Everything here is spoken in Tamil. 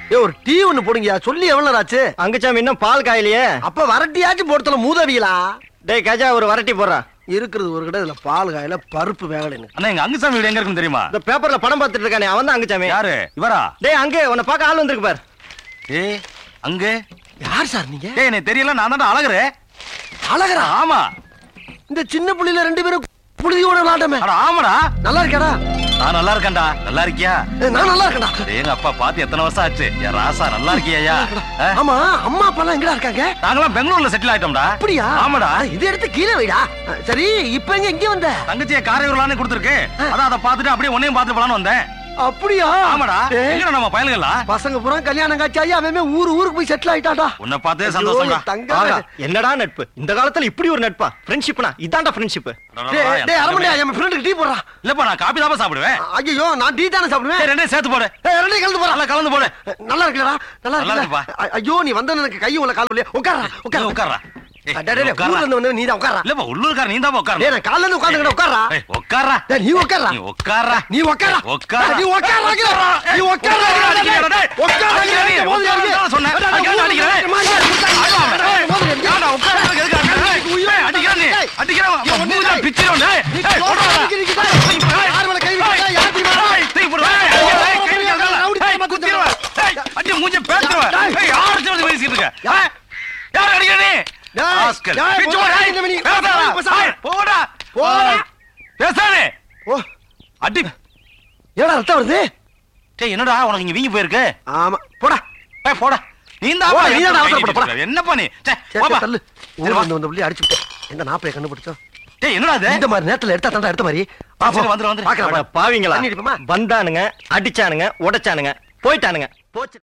ஏ ஒரு டீ ஒண்ணு போடுங்கயா சொல்லி எவ்வளவு நேரம் ஆச்சு அங்குச்சாமி இன்னும் பால் காயிலையே அப்ப வரட்டியாச்சும் போடுத்தல மூதவிகளா டேய் கஜா ஒரு வரட்டி போடுறா இருக்கிறது ஒரு கடை இதுல பால் காயில பருப்பு வேகலைன்னு அண்ணா எங்க அங்குசாமி வீடு எங்க இருக்குன்னு தெரியுமா இந்த பேப்பர்ல படம் பார்த்துட்டு இருக்கானே அவன் தான் அங்குச்சாமி யாரு இவரா டேய் அங்கே உன்னை பார்க்க ஆள் வந்திருக்கு பார் ஏய் அங்க யார் சார் நீங்க ஏய் எனக்கு தெரியல நான் தான் அழகுறே அழகரா ஆமா இந்த சின்ன புள்ளில ரெண்டு பேரும் புழுதியோட விளாட்டமே அட ஆமாடா நல்லா இருக்கேடா நான் நல்லா இருக்கேன்டா நல்லா இருக்கியா ஏய், நான் நல்லா இருக்கேன்டா டேய், எங்க அப்பா பார்த்து எத்தனை வருஷம் ஆச்சு என் ராசா நல்லா இருக்கியா ஆமா அம்மா அப்பா எல்லாம் எங்கடா இருக்காங்க நாங்களாம் பெங்களூர்ல செட்டில் ஆயிட்டோம்டா அப்படியா ஆமாடா அட, இது எடுத்து கீழே வைடா அஹ், சரி இப்ப எங்க இங்க வந்த தங்கச்சியை காரையூர்லான்னு கொடுத்துருக்கு அதான் அதை பார்த்துட்டு அப்படியே உன்னையும் பார்த்து போலான்னு வந்தேன் அப்படியா ஆமாடா ஏய், எங்கடா நம்ம பயலுங்களா பசங்க பூரா கல்யாணம் காட்சி ஆகி அவன் ஊரு ஊருக்கு போய் செட்டில் ஆயிட்டாடா உன்னை பார்த்தே ஐயோ, சந்தோஷம்டா என் தங்கம். ஆகா, என்னடா நட்பு இந்த காலத்துல இப்படி ஒரு நட்பா ஃப்ரெண்ட்ஷிப்னா இதான்டா ஃப்ரெண்ட்ஷிப் டேய், டேய், அரமணியா, என் ஃப்ரெண்டுக்கு டீ போடுறா இல்லப்பா நான் காபி தான் சாப்பிடுவேன் ஐயோ நான் டீ தானே சாப்பிடுவேன் ஏய், ரெண்டையும் சேர்த்து போடு ஏய், ரெண்டையும் கலந்து போறா நல்லா கலந்து போடு நல்லா இருக்குடா நல்லா நல்லா இருக்குடா இருக்குப்பா. ஐயோ நீ வந்த எனக்கு கை உள்ள கால் இல்லையா உட்காரா இல்ல, உட்கார உட்கார்றா ஏய், டேய், டேய், டேய், உட்கார்றா. ஊர்ல இருந்து வந்து நீ தான் உட்காரா இல்லப்பா உள்ளூர்கார நீ தான் உட்காரு டேய் நான் காலைல இருந்து உட்கார்ந்துக்கிட்ட உட்காரா ஏய், உட்கார்றா டேய் நீ உட்காரா நீ உட்கார்றா நீ உட்காரா உட்காரா. நீ உட்காரா நீ உட்காரா அடிக்கிறா, டேய். உட்காரா அடிக்கிறா, நீ. உட்காரா சொன்னேன். அடிக்கிறா, அடிக்கிறா, டேய். ஏன்டா, உட்கார்றதுக்கு எதுக்கு அடிக்கிற? ஏய், அடிக்கிறா நீ. அடிக்கிறா, உன் மூஞ்சில பிச்சிரும், டேய். ஏய், போடுறா. ஏய், தூக்கி போடு. ஏய், ஏய், கை வைக்காத. ஏய், குத்திருவேன். ஏய், அடி, மூஞ்சில பேத்துருவேன். ஏய், யார் அடிச்சு வந்து பேசிட்டு இருக்க? ஏய், யார் அடிக்கிற நீ? டேய், ராஸ்கல். டேய், பிச்சு போடு, ஏய், போடா, நீ பேசாத. பேசாத. ஏய், போடா. போடா. பேசாதே. ஓ அடி. ஏடா ரத்தம் வருது டேய், என்னடா உனக்கு இங்க வீங்கி போயிருக்கு ஆமா போடா ஏய், போடா நீ தான் போடா, அப்பா நீ தான் எடுத்து அவசரப்பட, போடா. கையிட்டு என்னப்பா நீ சே, சரி, போப்பா. சரி, தள்ளு சரி, ஊர்ல வா. இருந்து வந்த புள்ளி அடிச்சு விட்டேன் எந்த நாப்பைய கண்டுபிடிச்சோம் டேய், என்னடா இது இந்த மாதிரி நேரத்துல எடுத்தா தாண்டா எடுத்த மாதிரி வா, போ. சரி, வந்துரு, வந்துரு. பார்க்கறேன், அட வா. பாவிங்களா தண்ணி அடிப்போமா? வந்தானுங்க அடிச்சானுங்க உடைச்சானுங்க போயிட்டானுங்க போச்சு